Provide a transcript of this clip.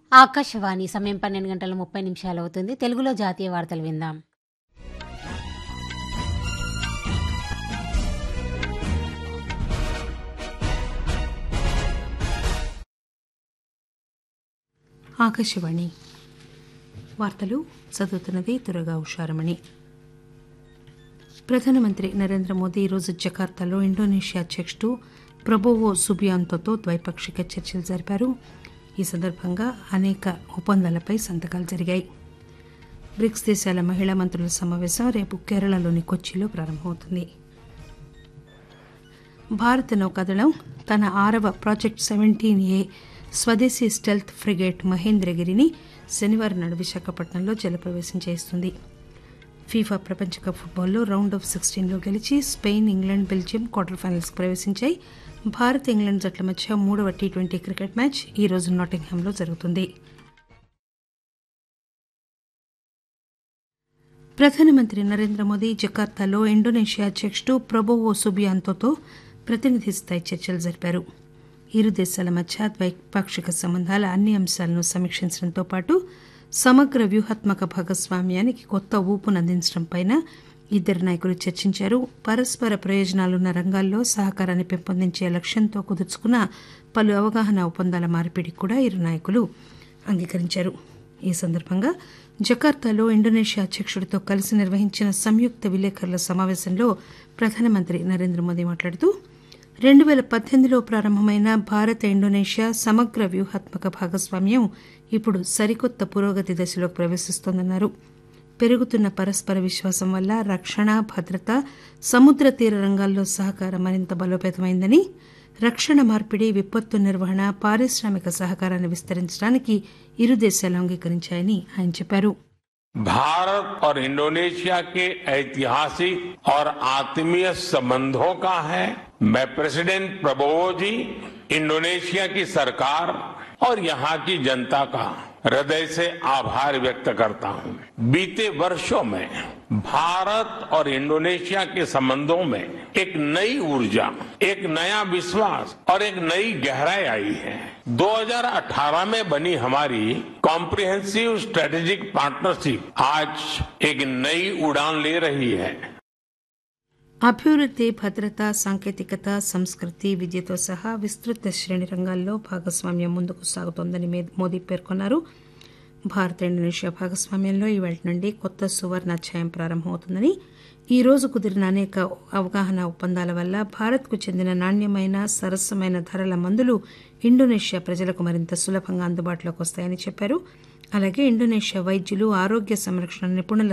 ఆకాశవాణి సమయం పన్నెండు గంటల ముప్పై నిమిషాలు అవుతుంది తెలుగులో జాతీయ వార్తలు విందాం ఆకాశవాణి వార్తలు చదువుతున్నది తురగా ఉషారమణి ప్రధానమంత్రి నరేంద్ర మోదీ ఈరోజు జకార్తాలో ఇండోనేషియా అధ్యక్షుడు ప్రబోవో సుబియాంతోతో ద్వైపాక్షిక చర్చలు జరిపారు ఈ సందర్భంగా అనేక ఒప్పందాలపై సంతకాలు జరిగాయి బ్రిక్స్ దేశాల మహిళా మంత్రుల సమావేశం రేపు కేరళలోని కొచ్చిలో ప్రారంభమవుతుంది భారత నౌకాదళం తన ఆరవ ప్రాజెక్ట్ సెవెంటీన్ ఏ స్వదేశీ స్టెల్త్ ఫ్రిగేట్ మహేంద్రగిరిని శనివారం నాడు విశాఖపట్నంలో జలప్రవేశం చేస్తుంది ఫీఫా ప్రపంచ కప్ ఫుట్బాల్లో రౌండ్ ఆఫ్ సిక్స్టీన్లో గెలిచి స్పెయిన్ ఇంగ్లాండ్ బెల్జియం క్వార్టర్ ఫైనల్స్కి ప్రవేశించాయి భారత్ ఇంగ్లాండ్ జట్ల మధ్య మూడవ టీ ట్వంటీ క్రికెట్ మ్యాచ్ ఈ రోజు నాటింగ్హామ్లో జరుగుతుంది ప్రధానమంత్రి నరేంద్ర మోదీ జకార్తాలో ఇండోనేషియా అధ్యక్షుడు ప్రబోవో సుబియాంతోతో ప్రతినిధి స్థాయి చర్చలు జరిపారు ఇరు దేశాల మధ్య ద్వైపాక్షిక సంబంధాల అన్ని అంశాలను సమీక్షించడంతో పాటు సమగ్ర వ్యూహాత్మక భాగస్వామ్యానికి కొత్త ఊపునందించడంపై ఇద్దరు నాయకులు చర్చించారు పరస్పర ప్రయోజనాలున్న రంగాల్లో సహకారాన్ని పెంపొందించే లక్ష్యంతో కుదుర్చుకున్న పలు అవగాహన ఒప్పందాల మార్పిడికి కూడా ఇరు నాయకులు అంగీకరించారు ఈ సందర్భంగా జకార్తాలో ఇండోనేషియా అధ్యక్షుడితో కలిసి నిర్వహించిన సంయుక్త విలేకరుల సమావేశంలో ప్రధానమంత్రి నరేంద్ర మోదీ మాట్లాడుతూ రెండు పేల పద్దెనిమిదిలో ప్రారంభమైన భారత ఇండోనేషియా సమగ్ర వ్యూహాత్మక భాగస్వామ్యం ఇప్పుడు సరికొత్త పురోగతి దశలోకి ప్రవేశిస్తోందన్నారు పెరుగుతున్న పరస్పర విశ్వాసం వల్ల రక్షణ భద్రత సముద్ర తీర రంగాల్లో సహకారం మరింత బలోపేతమైందని రక్షణ మార్పిడి విపత్తు నిర్వహణ పారిశ్రామిక సహకారాన్ని విస్తరించడానికి ఇరు దేశాలు అంగీకరించాయని ఆయన చెప్పారు भारत और इंडोनेशिया के ऐतिहासिक और आत्मीय संबंधों का है मैं प्रेसिडेंट प्रबोवो जी इंडोनेशिया की सरकार और यहाँ की जनता का हृदय से आभार व्यक्त करता हूँ बीते वर्षों में भारत और इंडोनेशिया के संबंधों में एक नई ऊर्जा एक नया विश्वास और एक नई गहराई आई है 2018 में बनी हमारी कॉम्प्रिहेंसिव स्ट्रेटेजिक पार्टनरशिप आज एक नई उड़ान ले रही है అభివృద్ది భద్రత సాంకేతికత సంస్కృతి విద్యతో సహా విస్తృత శ్రేణి రంగాల్లో భాగస్వామ్యం ముందుకు సాగుతోందని మోదీ పేర్కొన్నారు భారత ఇండోనేషియా భాగస్వామ్యంలో ఈవేళ నుండి కొత్త సువర్ణాధ్యాయం ప్రారంభమవుతుందని ఈ రోజు కుదిరిన అనేక అవగాహన ఒప్పందాల వల్ల భారత్కు చెందిన నాణ్యమైన సరసమైన ధరల మందులు ఇండోనేషియా ప్రజలకు మరింత సులభంగా అందుబాటులోకి వస్తాయని చెప్పారు అలాగే ఇండోనేషియా వైద్యులు ఆరోగ్య సంరక్షణ నిపుణుల